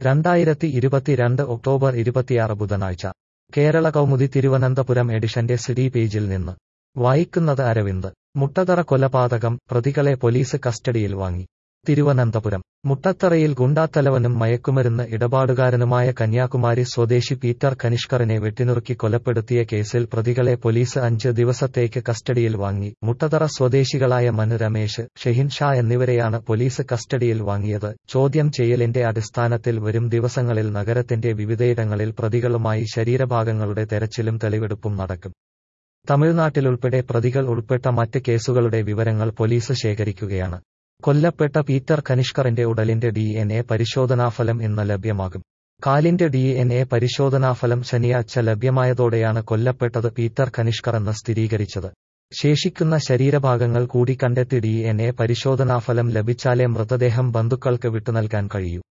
രണ്ടായിരത്തി ഇരുപത്തിരണ്ട് ഒക്ടോബർ ഇരുപത്തിയാറ് ബുധനാഴ്ച കേരള കൗമുദി തിരുവനന്തപുരം എഡിഷന്റെ സിഡി പേജിൽ നിന്ന് വായിക്കുന്നത് അരവിന്ദ് മുട്ടതറ കൊലപാതകം പ്രതികളെ പോലീസ് കസ്റ്റഡിയിൽ വാങ്ങി തിരുവനന്തപുരം മുട്ടത്തറയിൽ ഗുണ്ടാത്തലവനും മയക്കുമരുന്ന് ഇടപാടുകാരനുമായ കന്യാകുമാരി സ്വദേശി പീറ്റർ കനിഷ്കറിനെ വെട്ടിനുറുക്കി കൊലപ്പെടുത്തിയ കേസിൽ പ്രതികളെ പോലീസ് അഞ്ച് ദിവസത്തേക്ക് കസ്റ്റഡിയിൽ വാങ്ങി മുട്ടതറ സ്വദേശികളായ മനു രമേശ് ഷെഹിൻ ഷാ എന്നിവരെയാണ് പോലീസ് കസ്റ്റഡിയിൽ വാങ്ങിയത് ചോദ്യം ചെയ്യലിന്റെ അടിസ്ഥാനത്തിൽ വരും ദിവസങ്ങളിൽ നഗരത്തിന്റെ വിവിധയിടങ്ങളിൽ പ്രതികളുമായി ശരീരഭാഗങ്ങളുടെ തെരച്ചിലും തെളിവെടുപ്പും നടക്കും തമിഴ്നാട്ടിലുൾപ്പെടെ പ്രതികൾ ഉൾപ്പെട്ട മറ്റ് കേസുകളുടെ വിവരങ്ങൾ പോലീസ് ശേഖരിക്കുകയാണ് കൊല്ലപ്പെട്ട പീറ്റർ കനിഷ്കറിന്റെ ഉടലിന്റെ ഡി എൻ എ പരിശോധനാഫലം ഇന്ന് ലഭ്യമാകും കാലിന്റെ ഡി എൻ എ പരിശോധനാഫലം ശനിയാഴ്ച ലഭ്യമായതോടെയാണ് കൊല്ലപ്പെട്ടത് പീറ്റർ കനിഷ്കർ എന്ന് സ്ഥിരീകരിച്ചത് ശേഷിക്കുന്ന ശരീരഭാഗങ്ങൾ കൂടി കണ്ടെത്തി ഡി എൻ എ പരിശോധനാഫലം ലഭിച്ചാലേ മൃതദേഹം ബന്ധുക്കൾക്ക് വിട്ടുനൽകാൻ കഴിയൂ